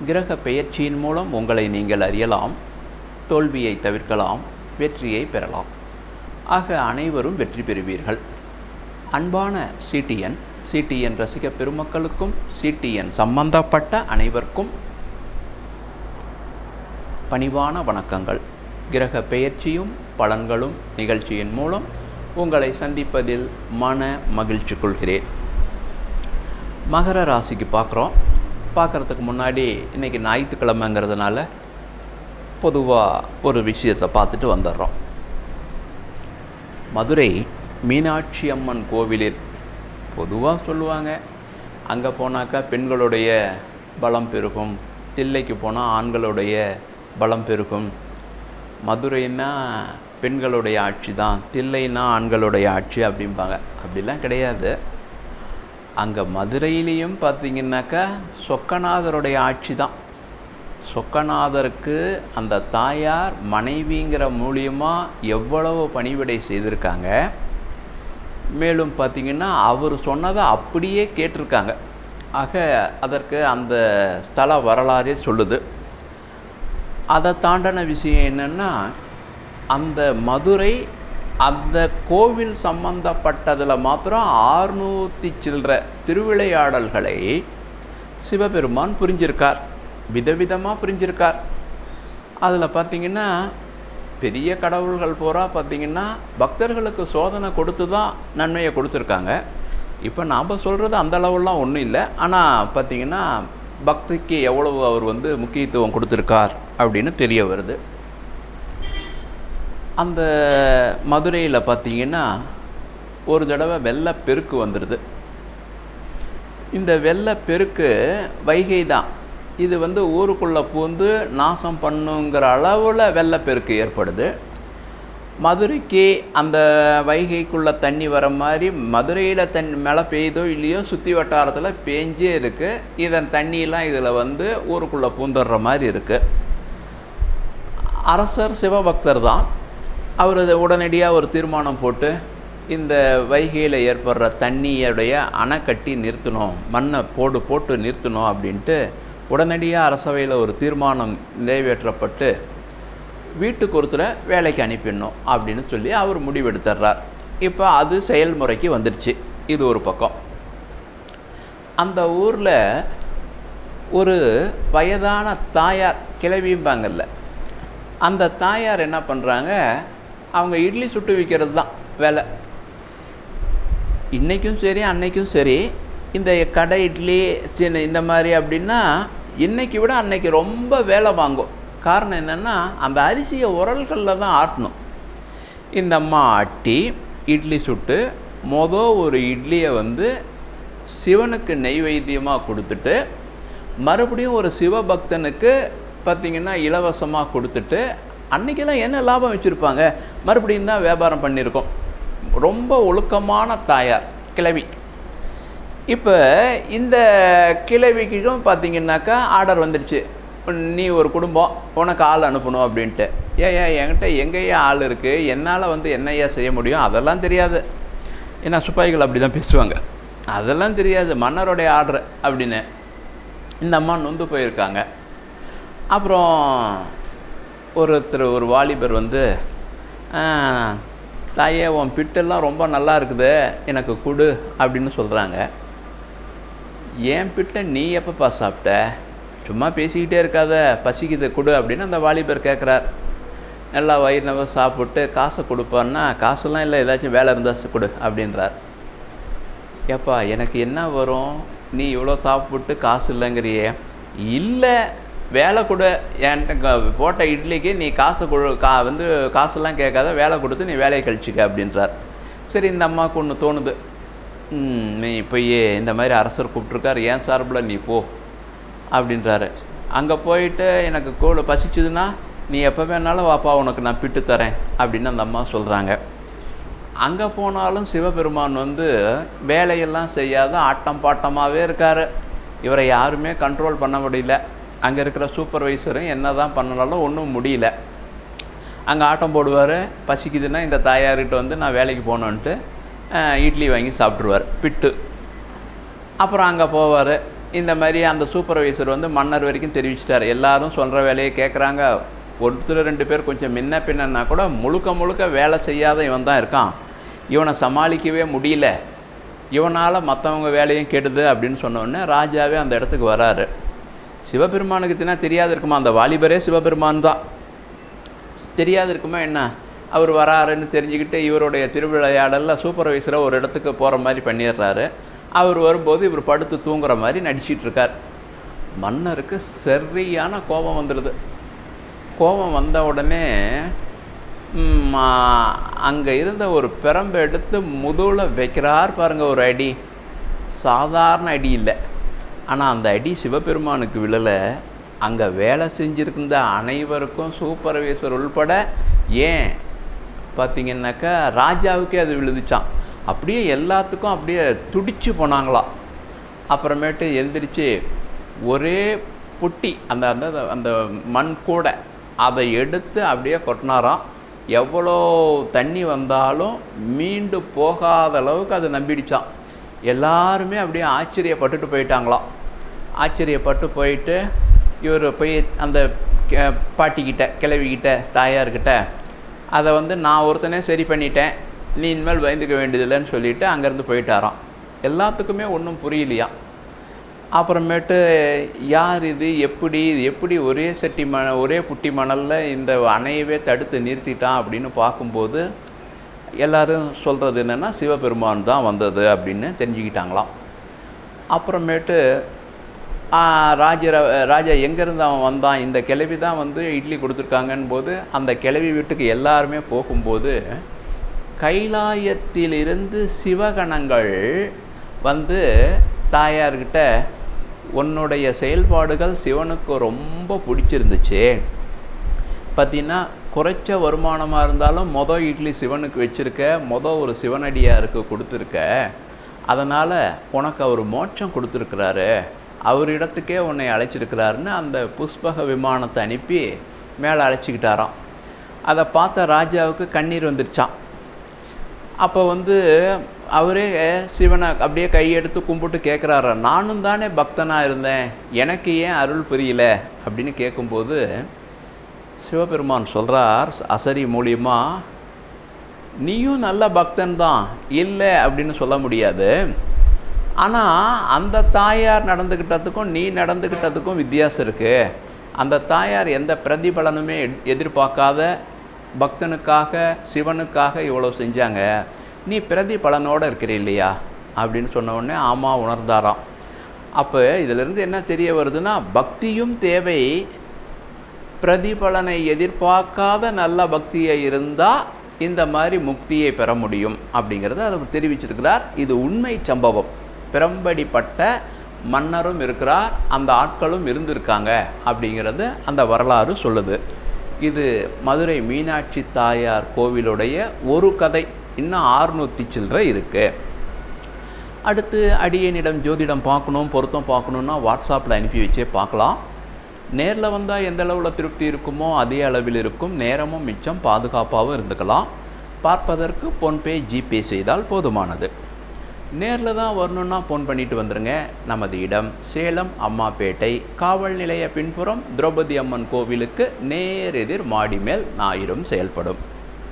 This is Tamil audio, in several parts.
கிரக பெயர்ச்சியின் மூலம் உங்களை நீங்கள் அறியலாம் தோல்வியை தவிர்க்கலாம் வெற்றியை பெறலாம் ஆக அனைவரும் வெற்றி பெறுவீர்கள் அன்பான சிடிஎன் சிடிஎன் ரசிக பெருமக்களுக்கும் சிடிஎன் சம்பந்தப்பட்ட அனைவருக்கும் பணிவான வணக்கங்கள் கிரக பெயர்ச்சியும் பலன்களும் நிகழ்ச்சியின் மூலம் உங்களை சந்திப்பதில் மன மகிழ்ச்சி கொள்கிறேன் மகர ராசிக்கு பார்க்குறோம் பார்க்குறதுக்கு முன்னாடி இன்றைக்கி ஞாயிற்றுக்கிழமைங்கிறதுனால பொதுவாக ஒரு விஷயத்தை பார்த்துட்டு வந்துடுறோம் மதுரை மீனாட்சி அம்மன் கோவிலில் பொதுவாக சொல்லுவாங்க அங்கே போனாக்கா பெண்களுடைய பலம் பெருகும் தில்லைக்கு போனால் ஆண்களுடைய பலம் பெருகும் மதுரைன்னா பெண்களுடைய ஆட்சி தான் தில்லைன்னா ஆண்களுடைய ஆட்சி அப்படிம்பாங்க அப்படிலாம் கிடையாது அங்கே மதுரையிலையும் பார்த்தீங்கன்னாக்கா சொக்கநாதருடைய ஆட்சி தான் சொக்கநாதருக்கு அந்த தாயார் மனைவிங்கிற மூலியமாக எவ்வளவு பணிவிடை செய்திருக்காங்க மேலும் பார்த்திங்கன்னா அவர் சொன்னதை அப்படியே கேட்டிருக்காங்க ஆக அதற்கு அந்த ஸ்தல வரலாறே சொல்லுது அதை தாண்டின விஷயம் என்னென்னா அந்த மதுரை அந்த கோவில் சம்பந்தப்பட்டதில் மாத்திரம் ஆறுநூற்றி சில்லற திருவிளையாடல்களை சிவபெருமான் புரிஞ்சிருக்கார் விதவிதமாக புரிஞ்சிருக்கார் அதில் பார்த்திங்கன்னா பெரிய கடவுள்கள் பூரா பார்த்திங்கன்னா பக்தர்களுக்கு சோதனை கொடுத்து தான் நன்மையை கொடுத்துருக்காங்க இப்போ நாம் சொல்கிறது அந்த அளவுலாம் ஒன்றும் இல்லை ஆனால் பார்த்திங்கன்னா பக்திக்கு எவ்வளவு அவர் வந்து முக்கியத்துவம் கொடுத்துருக்கார் அப்படின்னு தெரிய வருது அந்த மதுரையில் பார்த்திங்கன்னா ஒரு தடவை வெள்ளப்பெருக்கு வந்துடுது இந்த வெள்ளப்பெருக்கு வைகை தான் இது வந்து ஊருக்குள்ளே பூந்து நாசம் பண்ணுங்கிற அளவில் வெள்ளப்பெருக்கு ஏற்படுது மதுரைக்கு அந்த வைகைக்குள்ளே தண்ணி வர மாதிரி மதுரையில் தண்ணி மழை பெய்யுதோ இல்லையோ சுற்றி வட்டாரத்தில் பேஞ்சே இருக்குது இதன் தண்ணியெலாம் இதில் வந்து ஊருக்குள்ளே பூந்துடுற மாதிரி இருக்குது அரசர் சிவபக்தர் தான் அவர் இதை உடனடியாக ஒரு தீர்மானம் போட்டு இந்த வைகையில் ஏற்படுற தண்ணியுடைய அணை கட்டி நிறுத்தணும் மண்ணை போடு போட்டு நிறுத்தணும் அப்படின்ட்டு உடனடியாக அரசவையில் ஒரு தீர்மானம் நிறைவேற்றப்பட்டு வீட்டுக்கு ஒருத்தரை வேலைக்கு அனுப்பிடணும் அப்படின்னு சொல்லி அவர் முடிவெடுத்துட்றார் இப்போ அது செயல்முறைக்கு வந்துடுச்சு இது ஒரு பக்கம் அந்த ஊரில் ஒரு வயதான தாயார் கிளவிம்பாங்கல்ல அந்த தாயார் என்ன பண்ணுறாங்க அவங்க இட்லி சுட்டு விற்கிறது தான் வேலை இன்றைக்கும் சரி அன்னைக்கும் சரி இந்த கடை இட்லி சின்ன இந்த மாதிரி அப்படின்னா இன்றைக்கி விட அன்னைக்கு ரொம்ப வேலை வாங்கும் காரணம் என்னென்னா அந்த அரிசியை உரல்களில் தான் ஆட்டணும் இந்த அம்மா ஆட்டி இட்லி சுட்டு மொதல் ஒரு இட்லியை வந்து சிவனுக்கு நெய்வேத்தியமாக கொடுத்துட்டு மறுபடியும் ஒரு சிவபக்தனுக்கு பார்த்திங்கன்னா இலவசமாக கொடுத்துட்டு அன்றைக்கெல்லாம் என்ன லாபம் வச்சுருப்பாங்க மறுபடியும் தான் வியாபாரம் பண்ணியிருக்கோம் ரொம்ப ஒழுக்கமான தாயார் கிளவி இப்போ இந்த கிளவிக்கும் பார்த்திங்கனாக்கா ஆர்டர் வந்துடுச்சு நீ ஒரு குடும்பம் உனக்கு ஆள் அனுப்பணும் அப்படின்ட்டு ஏயா என்கிட்ட எங்கேயா ஆள் இருக்குது என்னால் வந்து என்னையா செய்ய முடியும் அதெல்லாம் தெரியாது ஏன்னா சிப்பாய்கள் அப்படி தான் பேசுவாங்க அதெல்லாம் தெரியாது மன்னருடைய ஆர்டர் அப்படின்னு இந்த அம்மா நொந்து போயிருக்காங்க அப்புறம் ஒருத்தர் ஒரு வாலிபர் வந்து தாயே உன் பிட்டெல்லாம் ரொம்ப நல்லா இருக்குது எனக்கு கொடு அப்படின்னு சொல்கிறாங்க ஏன் பிட்டை நீ எப்பப்பா சாப்பிட்ட சும்மா பேசிக்கிட்டே இருக்காத பசிக்குது கொடு அப்படின்னு அந்த வாலிபர் கேட்குறார் நல்லா வயிறுனவ சாப்பிட்டு காசை கொடுப்பான்னா காசெல்லாம் இல்லை ஏதாச்சும் வேலை இருந்தால் கொடு அப்படின்றார் ஏப்பா எனக்கு என்ன வரும் நீ இவ்வளோ சாப்பிட்டு காசு இல்லைங்கிறியே இல்லை வேலை கொடு என்கிட்ட போட்ட இட்லிக்கு நீ காசு கொடு கா வந்து காசெல்லாம் கேட்காத வேலை கொடுத்து நீ வேலையை கழிச்சிக்க அப்படின்றார் சரி இந்த அம்மாவுக்கு ஒன்று தோணுது நீ போய் இந்த மாதிரி அரசர் கூப்பிட்ருக்கார் ஏன் சார்பில் நீ போ அப்படின்றாரு அங்கே போயிட்டு எனக்கு கூட பசிச்சுதுன்னா நீ எப்போ வேணாலும் வாப்பா உனக்கு நான் பிட்டு தரேன் அப்படின்னு அந்த அம்மா சொல்கிறாங்க அங்கே போனாலும் சிவபெருமான் வந்து வேலையெல்லாம் செய்யாத ஆட்டம் பாட்டமாகவே இருக்கார் இவரை யாருமே கண்ட்ரோல் பண்ண முடியல அங்கே இருக்கிற சூப்பர்வைசரும் என்ன தான் பண்ணனாலும் ஒன்றும் முடியல அங்கே ஆட்டம் போடுவார் பசிக்குதுன்னா இந்த தாயார்கிட்ட வந்து நான் வேலைக்கு போகணுன்ட்டு அஹ், இட்லி வாங்கி சாப்பிட்ருவார் பிட்டு அப்புறம் அங்கே போவார் இந்த மாதிரி அந்த சூப்பர்வைசர் வந்து மன்னர் வரைக்கும் தெரிவிச்சிட்டார் எல்லாரும் சொல்கிற வேலையை கேட்குறாங்க ஒருத்தர் ரெண்டு பேர் கொஞ்சம் முன்ன பின்னன்னா கூட முழுக்க முழுக்க வேலை செய்யாத இவன் தான் இருக்கான் இவனை சமாளிக்கவே முடியல இவனால் மற்றவங்க வேலையும் கெடுது அப்படின்னு சொன்ன உடனே ராஜாவே அந்த இடத்துக்கு வராரு சிவபெருமானுக்கு தினா தெரியாது இருக்குமா அந்த வாலிபரே சிவபெருமான் தான் தெரியாது இருக்குமா என்ன அவர் வராருன்னு தெரிஞ்சுக்கிட்டு இவருடைய திருவிளையாடலில் சூப்பர்வைசரை ஒரு இடத்துக்கு போகிற மாதிரி பண்ணிடுறாரு அவர் வரும்போது இவர் படுத்து தூங்குற மாதிரி நடிச்சிட்டு இருக்கார் மன்னருக்கு சரியான கோபம் வந்துடுது கோபம் வந்த உடனே அங்கே இருந்த ஒரு பிரம்பை எடுத்து முதுகில் வைக்கிறார் பாருங்க ஒரு அடி சாதாரண அடி இல்லை ஆனால் அந்த அடி சிவபெருமானுக்கு விழலை அங்கே வேலை செஞ்சுருந்த அனைவருக்கும் சூப்பர்வைசர் உள்பட ஏன் பார்த்தீங்கன்னாக்கா ராஜாவுக்கே அது விழுதுச்சான் அப்படியே எல்லாத்துக்கும் அப்படியே துடிச்சு போனாங்களாம் அப்புறமேட்டு எந்திரிச்சு ஒரே புட்டி அந்த அந்த அந்த மண் கூடை அதை எடுத்து அப்படியே கொட்டினாராம் எவ்வளோ தண்ணி வந்தாலும் மீண்டு போகாத அளவுக்கு அது நம்பிடுச்சான் எல்லாருமே அப்படியே ஆச்சரியப்பட்டுட்டு போயிட்டாங்களாம் ஆச்சரியப்பட்டு போயிட்டு இவர் போய் அந்த கெ- பாட்டிக்கிட்ட கிழவிக்கிட்ட தாயார்கிட்ட அதை வந்து நான் ஒருத்தனே சரி பண்ணிட்டேன் நீ இனிமேல் பயந்துக்க வேண்டியதில்லைன்னு சொல்லிட்டு அங்கேருந்து போயிட்டாராம் எல்லாத்துக்குமே ஒன்றும் புரியலையாம் அப்புறமேட்டு யார் இது எப்படி இது எப்படி ஒரே சட்டி மண ஒரே புட்டி மணலில் இந்த அணையவே தடுத்து நிறுத்திட்டான் அப்படின்னு பார்க்கும்போது எல்லாரும் சொல்கிறது என்னென்னா சிவபெருமான் தான் வந்தது அப்படின்னு தெரிஞ்சுக்கிட்டாங்களாம் அப்புறமேட்டு ஆ, ராஜ ராஜா எங்கேருந்து அவன் வந்தான் இந்த கிழவி தான் வந்து இட்லி கொடுத்துருக்காங்கன்னு போது அந்த கிழவி வீட்டுக்கு எல்லாருமே போகும்போது கைலாயத்திலிருந்து சிவகணங்கள் வந்து தாயார்கிட்ட உன்னுடைய செயல்பாடுகள் சிவனுக்கு ரொம்ப பிடிச்சிருந்துச்சு பார்த்தீங்கன்னா குறைச்ச வருமானமாக இருந்தாலும் மொதல் இட்லி சிவனுக்கு வச்சுருக்க மொதல் ஒரு சிவனடியாருக்கு கொடுத்துருக்க அதனால் உனக்கு அவர் மோட்சம் கொடுத்துருக்கிறாரு அவர் இடத்துக்கே உன்னை அழைச்சிருக்கிறாருன்னு அந்த புஷ்பக விமானத்தை அனுப்பி மேலே அழைச்சிக்கிட்டாராம் அதை பார்த்த ராஜாவுக்கு கண்ணீர் வந்துருச்சான் அப்போ வந்து அவரே சிவனை அப்படியே கையெடுத்து கும்பிட்டு கேட்குறாரு நானும் தானே பக்தனாக இருந்தேன் எனக்கு ஏன் அருள் புரியல அப்படின்னு கேட்கும்போது சிவபெருமான் சொல்கிறார் அசரி மூலியமா நீயும் நல்ல பக்தன் தான் இல்லை அப்படின்னு சொல்ல முடியாது ஆனால் அந்த தாயார் நடந்துக்கிட்டதுக்கும் நீ நடந்துக்கிட்டதுக்கும் வித்தியாசம் இருக்குது அந்த தாயார் எந்த பிரதிபலனுமே எட்- எதிர்பார்க்காத பக்தனுக்காக சிவனுக்காக இவ்வளோ செஞ்சாங்க நீ பிரதிபலனோடு இருக்கிற இல்லையா அப்படின்னு சொன்ன உடனே ஆமாம் உணர்ந்தாராம் அப்போ இதிலிருந்து என்ன தெரிய வருதுன்னா பக்தியும் தேவை பிரதிபலனை எதிர்பார்க்காத நல்ல பக்தியை இருந்தால் இந்த மாதிரி முக்தியை பெற முடியும் அப்படிங்கிறத அவர் தெரிவிச்சிருக்கிறார் இது உண்மை சம்பவம் பிரம்படிப்பட்ட மன்னரும் இருக்கிறார் அந்த ஆட்களும் இருந்திருக்காங்க அப்படிங்கிறது அந்த வரலாறு சொல்லுது இது மதுரை மீனாட்சி தாயார் கோவிலுடைய ஒரு கதை இன்னும் ஆறுநூற்றி சில்லறை இருக்குது அடுத்து அடியனிடம் ஜோதிடம் பார்க்கணும் பொருத்தம் பார்க்கணுன்னா வாட்ஸ்அப்பில் அனுப்பி வச்சே பார்க்கலாம் நேரில் வந்தால் எந்த அளவில் திருப்தி இருக்குமோ அதே அளவில் இருக்கும் நேரமும் மிச்சம் பாதுகாப்பாகவும் இருந்துக்கலாம் பார்ப்பதற்கு ஃபோன்பே ஜிபே செய்தால் போதுமானது நேரில் தான் வரணுன்னா ஃபோன் பண்ணிட்டு வந்துருங்க நமது இடம் சேலம் அம்மாப்பேட்டை காவல் நிலைய பின்புறம் திரௌபதி அம்மன் கோவிலுக்கு நேரெதிர் மாடி மேல் ஞாயிறும் செயல்படும்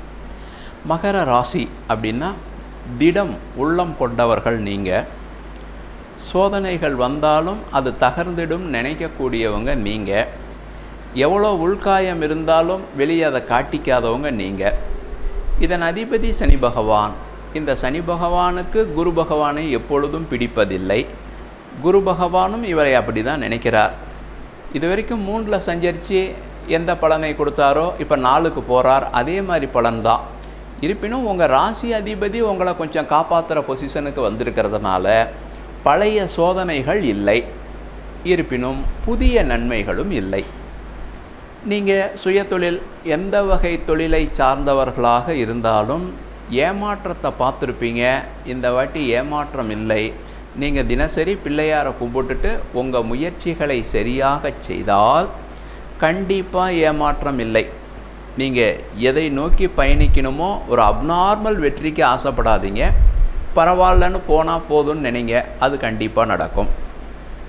மகர ராசி அப்படின்னா திடம் உள்ளம் கொண்டவர்கள் நீங்கள் சோதனைகள் வந்தாலும் அது தகர்ந்திடும் நினைக்கக்கூடியவங்க நீங்கள் எவ்வளோ உள்காயம் இருந்தாலும் வெளியே அதை காட்டிக்காதவங்க நீங்கள் இதன் அதிபதி சனி பகவான் இந்த சனி பகவானுக்கு குரு பகவானை எப்பொழுதும் பிடிப்பதில்லை குரு பகவானும் இவரை அப்படி தான் நினைக்கிறார் இது வரைக்கும் மூணில் சஞ்சரித்து எந்த பலனை கொடுத்தாரோ இப்போ நாலுக்கு போகிறார் அதே மாதிரி பலன்தான் இருப்பினும் உங்கள் ராசி அதிபதி உங்களை கொஞ்சம் காப்பாற்றுற பொசிஷனுக்கு வந்திருக்கிறதுனால பழைய சோதனைகள் இல்லை இருப்பினும் புதிய நன்மைகளும் இல்லை நீங்கள் சுயதொழில் எந்த வகை தொழிலை சார்ந்தவர்களாக இருந்தாலும் ஏமாற்றத்தை பார்த்துருப்பீங்க இந்த வாட்டி ஏமாற்றம் இல்லை நீங்கள் தினசரி பிள்ளையாரை கும்பிட்டுட்டு உங்கள் முயற்சிகளை சரியாக செய்தால் கண்டிப்பாக ஏமாற்றம் இல்லை நீங்கள் எதை நோக்கி பயணிக்கணுமோ ஒரு அப்நார்மல் வெற்றிக்கு ஆசைப்படாதீங்க பரவாயில்லன்னு போனால் போதும்னு நினைங்க அது கண்டிப்பாக நடக்கும்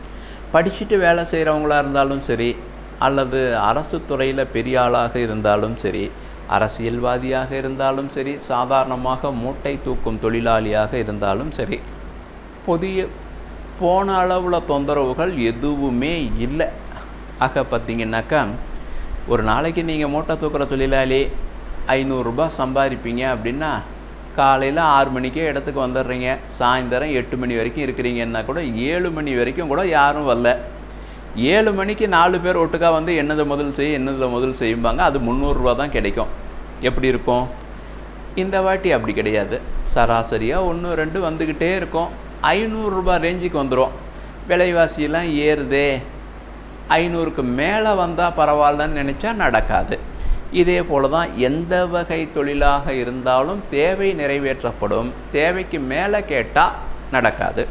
படிச்சுட்டு வேலை செய்கிறவங்களா இருந்தாலும் சரி அல்லது அரசு துறையில் பெரிய ஆளாக இருந்தாலும் சரி அரசியல்வாதியாக இருந்தாலும் சரி சாதாரணமாக மூட்டை தூக்கும் தொழிலாளியாக இருந்தாலும் சரி புதிய போன அளவில் தொந்தரவுகள் எதுவுமே இல்லை ஆக பார்த்தீங்கன்னாக்கா ஒரு நாளைக்கு நீங்கள் மூட்டை தூக்குற தொழிலாளி ஐநூறுரூபா சம்பாதிப்பீங்க அப்படின்னா காலையில் ஆறு மணிக்கே இடத்துக்கு வந்துடுறீங்க சாயந்தரம் எட்டு மணி வரைக்கும் இருக்கிறீங்கன்னா கூட ஏழு மணி வரைக்கும் கூட யாரும் வரல ஏழு மணிக்கு நாலு பேர் ஒட்டுக்கா வந்து என்னதை முதல் செய் என்னதை முதல் செய்யும்பாங்க அது முந்நூறுரூவா தான் கிடைக்கும் எப்படி இருக்கும் இந்த வாட்டி அப்படி கிடையாது சராசரியாக ஒன்று ரெண்டு வந்துக்கிட்டே இருக்கும் ஐநூறுரூபா ரேஞ்சுக்கு வந்துடும் விலைவாசியெல்லாம் ஏறுதே ஐநூறுக்கு மேலே வந்தால் பரவாயில்லன்னு நினச்சா நடக்காது இதே போல தான் எந்த வகை தொழிலாக இருந்தாலும் தேவை நிறைவேற்றப்படும் தேவைக்கு மேலே கேட்டால் நடக்காது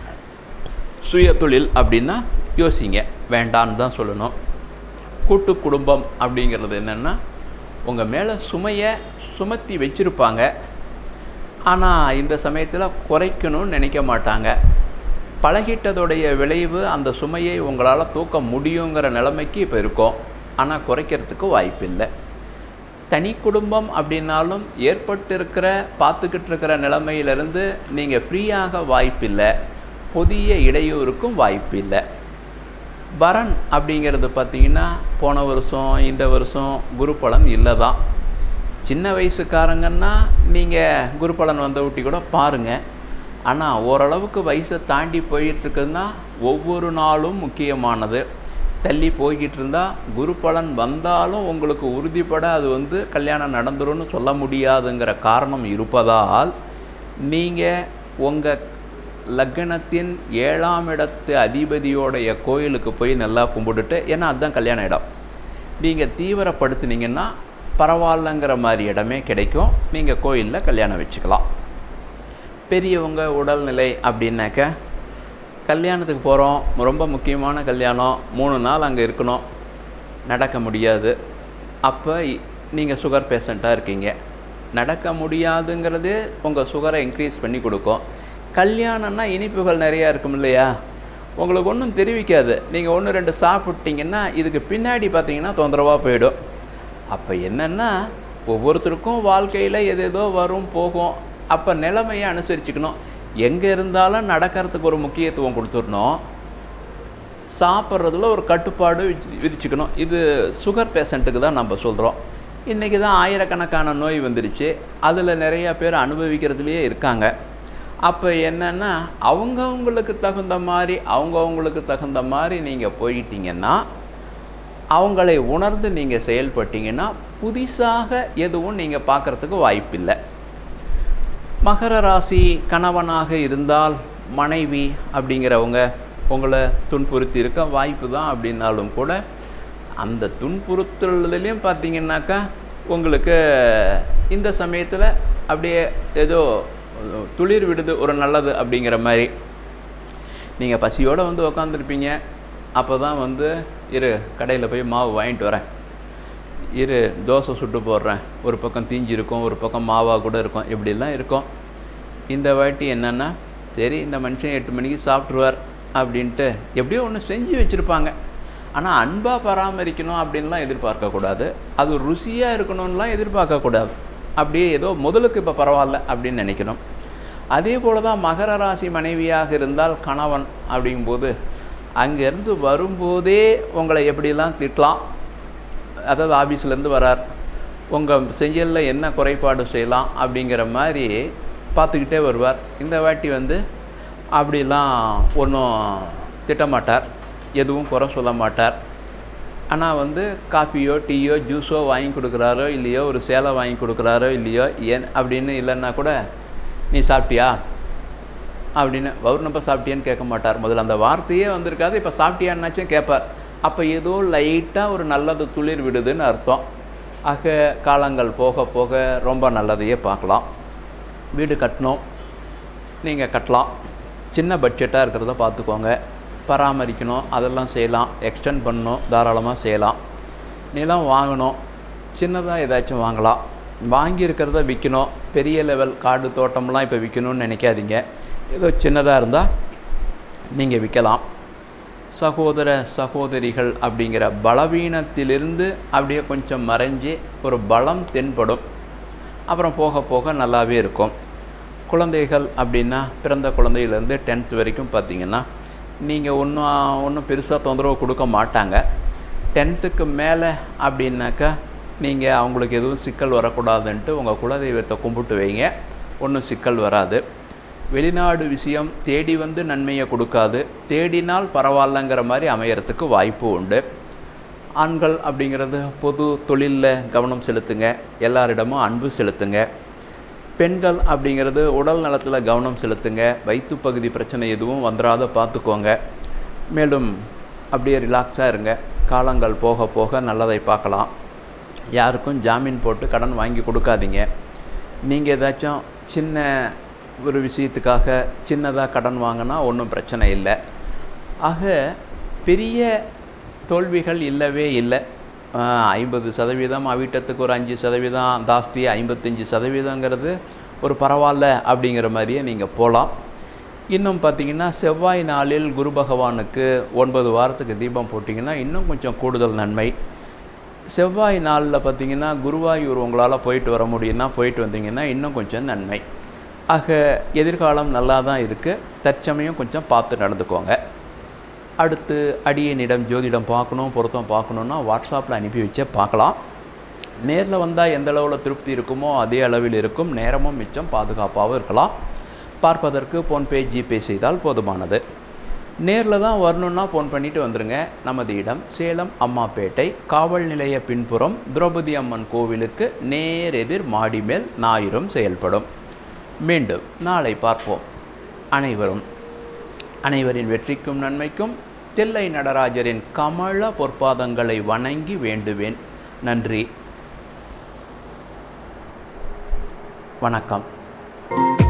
சுய தொழில் அப்படின்னா யோசிங்க வேண்டான்னு தான் சொல்லணும் கூட்டு குடும்பம் அப்படிங்கிறது என்னென்னா உங்கள் மேலே சுமையை சுமத்தி வச்சுருப்பாங்க ஆனால் இந்த சமயத்தில் குறைக்கணும்னு நினைக்க மாட்டாங்க பழகிட்டதுடைய விளைவு அந்த சுமையை உங்களால் தூக்க முடியுங்கிற நிலைமைக்கு இப்போ இருக்கும் ஆனால் குறைக்கிறதுக்கு வாய்ப்பில்லை தனி குடும்பம் அப்படின்னாலும் ஏற்பட்டிருக்கிற பார்த்துக்கிட்டு இருக்கிற நிலைமையிலிருந்து நீங்கள் ஃப்ரீயாக வாய்ப்பில்லை புதிய இடையூறுக்கும் வாய்ப்பில்லை வரன் அப்படிங்கிறது பார்த்தீங்கன்னா போன வருஷம் இந்த வருஷம் குரு பலன் இல்லை தான் சின்ன வயசுக்காரங்கன்னா நீங்கள் குரு பலன் வந்த ஊட்டி கூட பாருங்கள் ஆனால் ஓரளவுக்கு வயசை தாண்டி போயிட்டுருக்குன்னா ஒவ்வொரு நாளும் முக்கியமானது தள்ளி போய்கிட்டு இருந்தால் குரு பலன் வந்தாலும் உங்களுக்கு உறுதிப்பட அது வந்து கல்யாணம் நடந்துரும்னு சொல்ல முடியாதுங்கிற காரணம் இருப்பதால் நீங்கள் உங்கள் லக்னத்தின் ஏழாம் இடத்து அதிபதியோடைய கோயிலுக்கு போய் நல்லா கும்பிட்டுட்டு ஏன்னா அதுதான் கல்யாண இடம் நீங்கள் தீவிரப்படுத்துனீங்கன்னா பரவாயில்லங்கிற மாதிரி இடமே கிடைக்கும் நீங்கள் கோயிலில் கல்யாணம் வச்சுக்கலாம் பெரியவங்க உடல்நிலை அப்படின்னாக்க கல்யாணத்துக்கு போகிறோம் ரொம்ப முக்கியமான கல்யாணம் மூணு நாள் அங்கே இருக்கணும் நடக்க முடியாது அப்போ நீங்கள் சுகர் பேஷண்ட்டாக இருக்கீங்க நடக்க முடியாதுங்கிறது உங்கள் சுகரை இன்க்ரீஸ் பண்ணி கொடுக்கும் கல்யாணம்னா இனிப்புகள் நிறையா இருக்கும் இல்லையா உங்களுக்கு ஒன்றும் தெரிவிக்காது நீங்கள் ஒன்று ரெண்டு சாப்பிட்டீங்கன்னா இதுக்கு பின்னாடி பார்த்தீங்கன்னா தொந்தரவாக போயிடும் அப்போ என்னென்னா ஒவ்வொருத்தருக்கும் வாழ்க்கையில் எது ஏதோ வரும் போகும் அப்போ நிலைமையை அனுசரிச்சுக்கணும் எங்கே இருந்தாலும் நடக்கிறதுக்கு ஒரு முக்கியத்துவம் கொடுத்துடணும் சாப்பிட்றதுல ஒரு கட்டுப்பாடு விதி- விதிச்சுக்கணும் இது சுகர் பேஷண்ட்டுக்கு தான் நம்ம சொல்கிறோம் இன்றைக்கி தான் ஆயிரக்கணக்கான நோய் வந்துடுச்சு அதில் நிறையா பேர் அனுபவிக்கிறதுலையே இருக்காங்க அப்போ என்னென்னா அவங்கவுங்களுக்கு தகுந்த மாதிரி அவங்கவுங்களுக்கு தகுந்த மாதிரி நீங்கள் போயிட்டீங்கன்னா அவங்களை உணர்ந்து நீங்கள் செயல்பட்டீங்கன்னா புதிசாக எதுவும் நீங்கள் பார்க்குறதுக்கு வாய்ப்பில்லை மகர ராசி கணவனாக இருந்தால் மனைவி அப்படிங்கிறவங்க உங்களை துன்புறுத்தி இருக்க வாய்ப்பு தான் அப்படின்னாலும் கூட அந்த துன்புறுத்தல்லையும் பார்த்தீங்கன்னாக்கா உங்களுக்கு இந்த சமயத்தில் அப்படியே ஏதோ துளிர் விடுது ஒரு நல்லது அப்படிங்கிற மாதிரி நீங்கள் பசியோடு வந்து உக்காந்துருப்பீங்க அப்போ தான் வந்து இரு கடையில் போய் மாவு வாங்கிட்டு வரேன் இரு தோசை சுட்டு போடுறேன் ஒரு பக்கம் தீஞ்சு இருக்கும் ஒரு பக்கம் மாவாக கூட இருக்கும் இப்படிலாம் இருக்கும் இந்த வாட்டி என்னென்னா சரி இந்த மனுஷன் எட்டு மணிக்கு சாப்பிட்ருவார் அப்படின்ட்டு எப்படியோ ஒன்று செஞ்சு வச்சுருப்பாங்க ஆனால் அன்பாக பராமரிக்கணும் அப்படின்லாம் எதிர்பார்க்கக்கூடாது அது ருசியாக இருக்கணும்லாம் எதிர்பார்க்கக்கூடாது அப்படியே ஏதோ முதலுக்கு இப்போ பரவாயில்ல அப்படின்னு நினைக்கணும் அதே போல் தான் மகர ராசி மனைவியாக இருந்தால் கணவன் அப்படிங்கும்போது அங்கேருந்து வரும்போதே உங்களை எப்படிலாம் திட்டலாம் அதாவது ஆஃபீஸ்லேருந்து வரார் உங்கள் செயலில் என்ன குறைபாடு செய்யலாம் அப்படிங்கிற மாதிரி பார்த்துக்கிட்டே வருவார் இந்த வாட்டி வந்து அப்படிலாம் ஒன்றும் திட்டமாட்டார் எதுவும் குறை சொல்ல மாட்டார் ஆனால் வந்து காஃபியோ டீயோ ஜூஸோ வாங்கி கொடுக்குறாரோ இல்லையோ ஒரு சேலை வாங்கி கொடுக்குறாரோ இல்லையோ ஏன் அப்படின்னு இல்லைன்னா கூட நீ சாப்பிட்டியா அப்படின்னு வவுர்னப்ப சாப்பிட்டியான்னு கேட்க மாட்டார் முதல்ல அந்த வார்த்தையே வந்திருக்காது இப்போ சாப்பிட்டியான்னாச்சும் கேட்பார் அப்போ ஏதோ லைட்டாக ஒரு நல்லது துளிர் விடுதுன்னு அர்த்தம் ஆக காலங்கள் போக போக ரொம்ப நல்லதையே பார்க்கலாம் வீடு கட்டணும் நீங்கள் கட்டலாம் சின்ன பட்ஜெட்டாக இருக்கிறத பார்த்துக்கோங்க பராமரிக்கணும் அதெல்லாம் செய்யலாம் எக்ஸ்டெண்ட் பண்ணணும் தாராளமாக செய்யலாம் நிலம் வாங்கணும் சின்னதாக ஏதாச்சும் வாங்கலாம் வாங்கியிருக்கிறத விற்கணும் பெரிய லெவல் காடு தோட்டம்லாம் இப்போ விற்கணும்னு நினைக்காதீங்க ஏதோ சின்னதாக இருந்தால் நீங்கள் விற்கலாம் சகோதர சகோதரிகள் அப்படிங்கிற பலவீனத்திலிருந்து அப்படியே கொஞ்சம் மறைஞ்சு ஒரு பலம் தென்படும் அப்புறம் போக போக நல்லாவே இருக்கும் குழந்தைகள் அப்படின்னா பிறந்த குழந்தையிலேருந்து டென்த் வரைக்கும் பார்த்தீங்கன்னா நீங்கள் ஒன்றும் ஒன்றும் பெருசாக தொந்தரவு கொடுக்க மாட்டாங்க டென்த்துக்கு மேலே அப்படின்னாக்கா நீங்கள் அவங்களுக்கு எதுவும் சிக்கல் வரக்கூடாதுன்ட்டு உங்கள் குலதெய்வத்தை கும்பிட்டு வைங்க ஒன்றும் சிக்கல் வராது வெளிநாடு விஷயம் தேடி வந்து நன்மையை கொடுக்காது தேடினால் பரவாயில்லங்கிற மாதிரி அமையறதுக்கு வாய்ப்பு உண்டு ஆண்கள் அப்படிங்கிறது பொது தொழிலில் கவனம் செலுத்துங்க எல்லாரிடமும் அன்பு செலுத்துங்க பெண்கள் அப்படிங்கிறது உடல் நலத்தில் கவனம் செலுத்துங்க வயிற்று பகுதி பிரச்சனை எதுவும் வந்துடாத பார்த்துக்கோங்க மேலும் அப்படியே ரிலாக்ஸாக இருங்க காலங்கள் போக போக நல்லதை பார்க்கலாம் யாருக்கும் ஜாமீன் போட்டு கடன் வாங்கி கொடுக்காதீங்க நீங்கள் ஏதாச்சும் சின்ன ஒரு விஷயத்துக்காக சின்னதாக கடன் வாங்கினா ஒன்றும் பிரச்சனை இல்லை ஆக பெரிய தோல்விகள் இல்லவே இல்லை ஐம்பது சதவீதம் அவிட்டத்துக்கு ஒரு அஞ்சு சதவீதம் ஜாஸ்தி ஐம்பத்தஞ்சு சதவீதங்கிறது ஒரு பரவாயில்ல அப்படிங்கிற மாதிரியே நீங்கள் போகலாம் இன்னும் பார்த்தீங்கன்னா செவ்வாய் நாளில் குரு பகவானுக்கு ஒன்பது வாரத்துக்கு தீபம் போட்டிங்கன்னா இன்னும் கொஞ்சம் கூடுதல் நன்மை செவ்வாய் நாளில் பார்த்தீங்கன்னா குருவாயூர் உங்களால் போயிட்டு வர முடியும்னா போயிட்டு வந்தீங்கன்னா இன்னும் கொஞ்சம் நன்மை ஆக எதிர்காலம் நல்லா தான் இருக்குது தற்சமயம் கொஞ்சம் பார்த்து நடந்துக்கோங்க அடுத்து அடியனிடம் ஜோதிடம் பார்க்கணும் பொருத்தம் பார்க்கணுன்னா வாட்ஸ்அப்பில் அனுப்பி வச்சே பார்க்கலாம் நேரில் வந்தால் எந்த அளவில் திருப்தி இருக்குமோ அதே அளவில் இருக்கும் நேரமும் மிச்சம் பாதுகாப்பாகவும் இருக்கலாம் பார்ப்பதற்கு ஃபோன்பே ஜிபே செய்தால் போதுமானது நேரில் தான் வரணுன்னா ஃபோன் பண்ணிவிட்டு வந்துடுங்க நமது இடம் சேலம் அம்மாப்பேட்டை காவல் நிலைய பின்புறம் திரௌபதி அம்மன் கோவிலுக்கு நேர் எதிர் மாடி மேல் ஞாயிறும் செயல்படும் மீண்டும் நாளை பார்ப்போம் அனைவரும் அனைவரின் வெற்றிக்கும் நன்மைக்கும் தில்லை நடராஜரின் கமல பொற்பாதங்களை வணங்கி வேண்டுவேன் நன்றி வணக்கம்